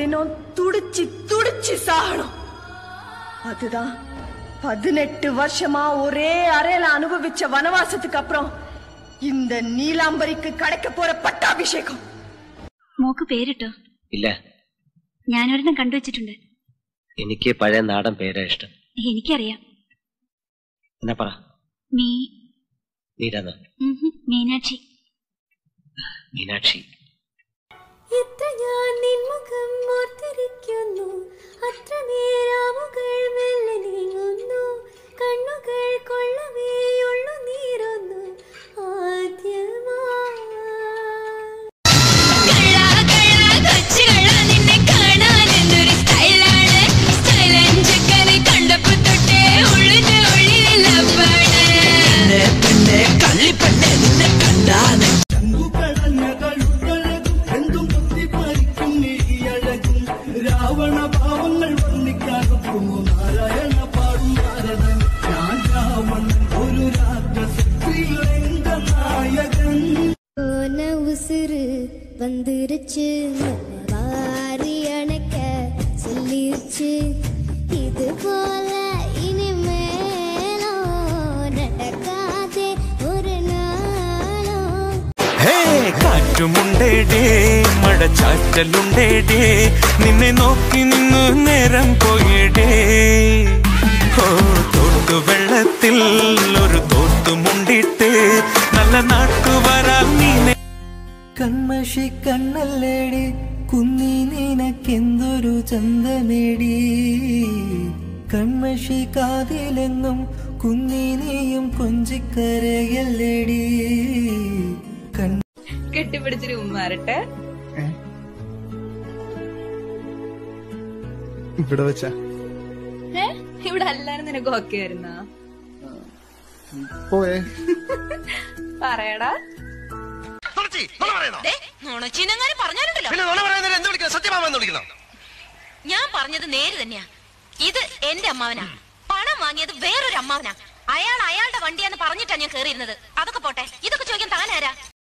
தினம் துடிச்சு துடிச்சு சாகணும் அதுதான் பதினெட்டு வருஷமா ஒரே அறையில அனுபவிச்ச வனவாசத்துக்கு அப்புறம் இந்த நீலாம்பரிக்கு கிடைக்க போற பட்டாபிஷேகம் മോക്ക് പേരിട്ടോ ഇല്ല ഞാനൊരെണ്ണം കണ്ടുവച്ചിട്ടുണ്ട് എനിക്ക് പഴയ നാടൻ പേരാ ഇഷ്ടം എനിക്കറിയാം എന്നാ പറ മീ നീരാന്ന് ഉം ഹും, മീനാക്ഷി മീനാക്ഷി എത്ര ഞാൻ നിൻമുഖം ഓർത്തിരിക്കുന്നു അത്ര നേരാമുകൾ മെല്ലെ നീങ്ങുന്നു കണ്ണുകൾ കൊള്ളവേയുള്ളു നീരൊന്നു ആദ്യമാ രാവണ ഭാവങ്ങൾ വർണ്ണിക്കാകുന്നു നാരായണ പാടും നാരദൻ ഞാൻ രാവണൻ ഒരു രാജശ്രീലങ്ക നായകൻ போன உசுறு வந்துருச்சு வாரி அணைக்க சொல்லிருச்சு இது போல இனிமேலும் நடக்காதே ஒரு நாளும் ഹേ കാറ്റുമുണ്ടേടേ മഴച്ചാറ്റലുണ്ടേടേ നിന്നെ നോക്കി നിന്നു നേരം പോയിടേ ഓ തോട്ടുവെള്ളത്തിൽ ഒരു തോട്ടുമുണ്ടിട്ട് നല്ല നാട്ടുവരാ നീനെ കൺമഷി കണ്ണല്ലേടി കുന്നി നിനക്കെന്തൊരു ചന്തമേടി കൺമഷി കാതിലെങ്ങും കുന്നി നീയും കൊഞ്ചിക്കരയല്ലേടി കൺ കെട്ടിപ്പിടിച്ചിട്ട് ഉമ്മാരട്ടെ ഇവിടെ വെച്ചാ ഏ ഇവിടെ എല്ലാരും നിനക്ക് ഓക്കെ ആയിരുന്ന പോയേ പറയടാ ഞാൻ പറഞ്ഞത് നേര് തന്നെയാ ഇത് എന്റെ അമ്മാവനാ പണം വാങ്ങിയത് വേറൊരു അമ്മാവനാ അയാൾ അയാളുടെ വണ്ടിയാന്ന് പറഞ്ഞിട്ടാ ഞാൻ കേറിയിരുന്നത് അതൊക്കെ പോട്ടെ ഇതൊക്കെ ചോദിക്കാൻ താനാരാ